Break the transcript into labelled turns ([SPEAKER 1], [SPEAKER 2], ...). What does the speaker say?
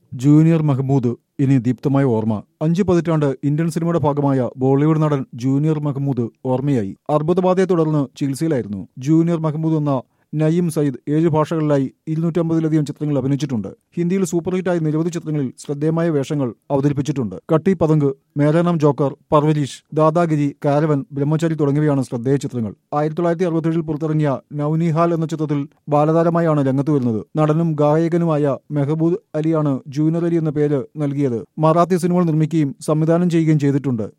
[SPEAKER 1] junior Mahmood ഇനി ദീപ്തമായ ഓർമ്മ അഞ്ച് പതിറ്റാണ്ട് ഇന്ത്യൻ സിനിമയുടെ ഭാഗമായ ബോളിവുഡ് നടൻ ജൂനിയർ മഹ്മൂദ് ഓർമ്മയായി അർബുദബാധയെ തുടർന്ന് ചികിത്സയിലായിരുന്നു ജൂനിയർ മഹ്മൂദ് എന്ന നയീം സയ്യിദ് ഏഴ് ഭാഷകളിലായി ഇരുന്നൂറ്റമ്പതിലധികം ചിത്രങ്ങൾ അഭിനയിച്ചിട്ടുണ്ട് ഹിന്ദിയിൽ സൂപ്പർ ഹിറ്റായ നിരവധി ചിത്രങ്ങളിൽ ശ്രദ്ധേയമായ വേഷങ്ങൾ അവതരിപ്പിച്ചിട്ടുണ്ട് കട്ടി പതങ്ക് മേരാനാം ജോക്കർ പർവരീഷ് ദാദാഗിരി കാരവൻ ബ്രഹ്മചാരി തുടങ്ങിയവയാണ് ശ്രദ്ധേയ ചിത്രങ്ങൾ ആയിരത്തി തൊള്ളായിരത്തി അറുപത്തേഴിൽ പുറത്തിറങ്ങിയ നൌനിഹാൽ എന്ന ചിത്രത്തിൽ ബാലതാരമായാണ് രംഗത്ത് വരുന്നത് നടനും ഗായകനുമായ മെഹബൂദ് അലിയാണ് ജൂനിയർ അലി എന്ന പേര് നൽകിയത് മറാത്തി സിനിമകൾ നിർമ്മിക്കുകയും സംവിധാനം ചെയ്യുകയും ചെയ്തിട്ടുണ്ട്